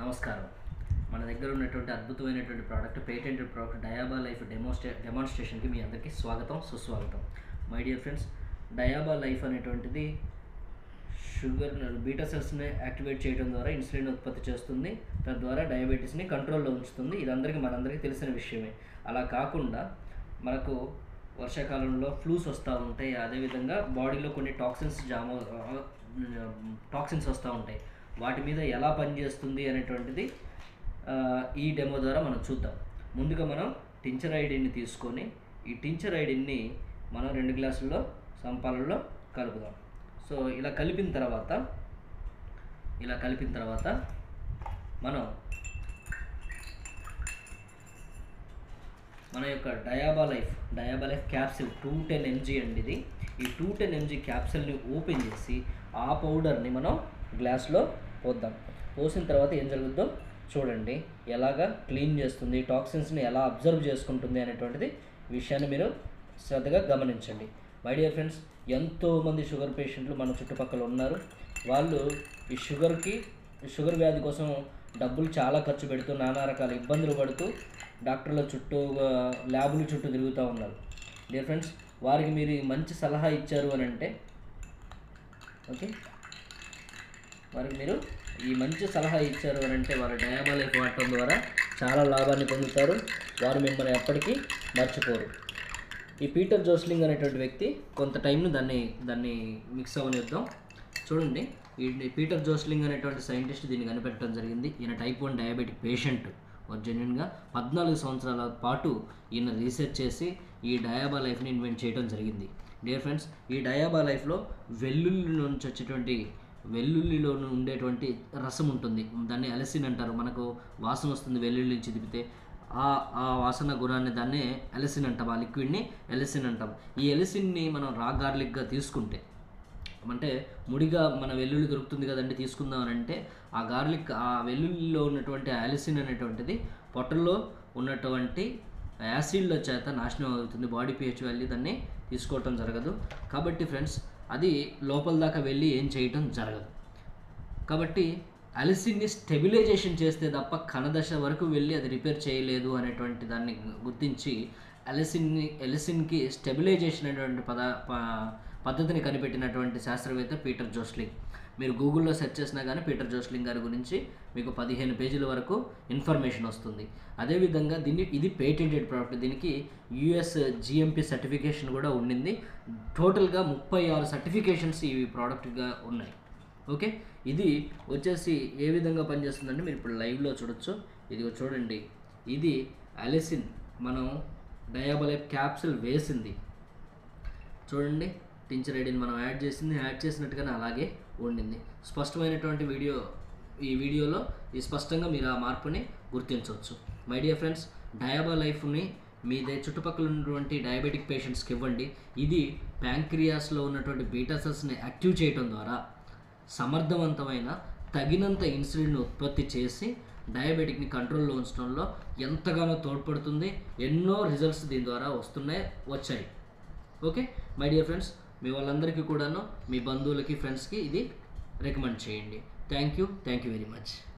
నమస్కారం మన దగ్గర ఉన్నటువంటి అద్భుతమైనటువంటి product patented product Diaba life డెమోస్ట్రే డెమాన్స్ట్రేషన్కి మీ అందరికీ స్వాగతం సుస్వాగతం my dear friends Diaba life అనేటువంటిది షుగర్ బీటా సెల్స్ని యాక్టివేట్ చేయడం ద్వారా ఇన్సులిన్ ఉత్పత్తి చేస్తుంది తద్వారా డయాబెటీస్ని కంట్రోల్లో ఉంచుతుంది ఇదందరికీ మనందరికీ తెలిసిన విషయమే అలా కాకుండా మనకు వర్షాకాలంలో ఫ్లూస్ వస్తూ ఉంటాయి అదేవిధంగా బాడీలో కొన్ని టాక్సిన్స్ జామ టాక్సిన్స్ వస్తూ ఉంటాయి వాటి మీద ఎలా పనిచేస్తుంది అనేటువంటిది ఆ, ఈ డెమో ద్వారా మనం చూద్దాం ముందుగా మనం టించర్ ఐడిని తీసుకొని ఈ టించర్ ఐడిని మనం రెండు గ్లాసుల్లో సంపాలలో కలుపుదాం సో ఇలా కలిపిన తర్వాత ఇలా కలిపిన తర్వాత మనం మన యొక్క Diaba life Diaba life capsule two ten mg అండి ఇది ఈ టూ టెన్ ఎంజీ క్యాప్సిల్ని ఓపెన్ చేసి ఆ పౌడర్ని మనం గ్లాస్లో పోద్దాం పోసిన తర్వాత ఏం జరుగుద్దో చూడండి ఎలాగా క్లీన్ చేస్తుంది టాక్సిన్స్ని ఎలా అబ్జర్వ్ చేసుకుంటుంది అనేటువంటిది విషయాన్ని మీరు శ్రద్ధగా గమనించండి మై డియర్ ఫ్రెండ్స్ ఎంతోమంది షుగర్ పేషెంట్లు మన చుట్టుపక్కల ఉన్నారు వాళ్ళు ఈ షుగర్కి షుగర్ వ్యాధి కోసం డబ్బులు చాలా ఖర్చు పెడుతూ నానా రకాల ఇబ్బందులు పడుతూ డాక్టర్ల చుట్టూ ఆ, ల్యాబుల చుట్టూ తిరుగుతూ ఉన్నారు డియర్ ఫ్రెండ్స్ వారికి మీరు ఈ మంచి సలహా ఇచ్చారు అని అంటే ఓకే వారికి మీరు ఈ మంచి సలహా ఇచ్చారు అని అంటే వారు డయాబా లైఫ్ వాడటం ద్వారా చాలా లాభాన్ని పొందుతారు వారు మిమ్మల్ని ఎప్పటికీ మర్చిపోరు ఈ పీటర్ జోస్లింగ్ అనేటువంటి వ్యక్తి కొంత టైంను దాన్ని దాన్ని మిక్స్ అవ్వనిద్దాం చూడండి ఈ పీటర్ జోస్లింగ్ అనేటువంటి సైంటిస్ట్ దీన్ని కనిపెట్టడం జరిగింది ఈయన టైప్ వన్ డయాబెటిక్ పేషెంట్ జెన్యున్గా పద్నాలుగు సంవత్సరాల పాటు ఈయన రీసెర్చ్ చేసి ఈ డయాబా లైఫ్ని ఇన్వెంట్ చేయడం జరిగింది డియర్ ఫ్రెండ్స్ ఈ డయాబా లైఫ్లో వెల్లుల్లి నుంచి వచ్చేటువంటి వెల్లుల్లిలో ఉండేటువంటి రసం ఉంటుంది దాన్ని అలసిన్ అంటారు మనకు వాసన వస్తుంది వెల్లుల్లి నుంచి తిప్పితే ఆ ఆ వాసన గుణాన్ని దాన్ని ఎలసిన్ అంటాం ఆ లిక్విడ్ని ఎలసిన్ అంటాం ఈ ఎలసిన్ని మనం రా గార్లిక్గా తీసుకుంటే అంటే ముడిగా మన వెల్లుల్లి దొరుకుతుంది కదండి తీసుకుందాం అని అంటే ఆ గార్లిక్ ఆ వెల్లుల్లిలో ఉన్నటువంటి ఆలిసిన్ అనేటువంటిది పొట్టలో ఉన్నటువంటి యాసిడ్ల చేత నాశనం అవుతుంది బాడీ పిహెచ్ వాల్యూ దాన్ని తీసుకోవటం జరగదు కాబట్టి ఫ్రెండ్స్ అది లోపల దాకా వెళ్ళి ఏం చేయటం జరగదు కాబట్టి అలిసిన్ని స్టెబిలైజేషన్ చేస్తే తప్ప కణదశ వరకు వెళ్ళి అది రిపేర్ చేయలేదు అనేటువంటి దాన్ని గుర్తించి అలిసిన్ని ఎలిసిన్కి స్టెబిలైజేషన్ అనేటువంటి పద ప- పద్ధతిని కనిపెట్టినటువంటి శాస్త్రవేత్త పీటర్ జోస్లింగ్ మీరు గూగుల్లో సెర్చ్ చేసినా కానీ పీటర్ జోస్లింగ్ గారి గురించి మీకు పదిహేను పేజీల వరకు ఇన్ఫర్మేషన్ వస్తుంది అదేవిధంగా దీన్ని ఇది పేటెంటెడ్ ప్రోడక్ట్ దీనికి యుఎస్ జిఎంపి సర్టిఫికేషన్ కూడా ఉండింది టోటల్గా ముప్పై ఆరు సర్టిఫికేషన్స్ ఈ ప్రోడక్ట్గా ఉన్నాయి ఓకే ఇది వచ్చేసి ఏ విధంగా పనిచేస్తుందంటే మీరు ఇప్పుడు లైవ్లో చూడొచ్చు ఇది చూడండి ఇది అలెసిన్ మనం డయాబలైప్ క్యాప్సిల్ వేసింది చూడండి టించర్ ఐడిని మనం యాడ్ చేసింది యాడ్ చేసినట్టుగానే అలాగే ఉండింది స్పష్టమైనటువంటి వీడియో ఈ వీడియోలో ఈ స్పష్టంగా మీరు ఆ మార్పుని గుర్తించవచ్చు మై డియర్ ఫ్రెండ్స్ డయాబా లైఫ్ని మీ దే చుట్టుపక్కల ఉన్నటువంటి డయాబెటిక్ పేషెంట్స్కి ఇవ్వండి ఇది ప్యాంక్రియాస్లో ఉన్నటువంటి బీటా సెల్స్ని యాక్టివ్ చేయడం ద్వారా సమర్థవంతమైన తగినంత ఇన్సులిన్ ఉత్పత్తి చేసి డయాబెటిక్ని కంట్రోల్లో ఉంచడంలో ఎంతగానో తోడ్పడుతుంది ఎన్నో రిజల్ట్స్ దీని ద్వారా వస్తున్నాయి వచ్చాయి ఓకే మై డియర్ ఫ్రెండ్స్ మీ వాళ్ళందరికీ కూడాను మీ బంధువులకి ఫ్రెండ్స్కి ఇది రికమెండ్ చేయండి thank you thank you very much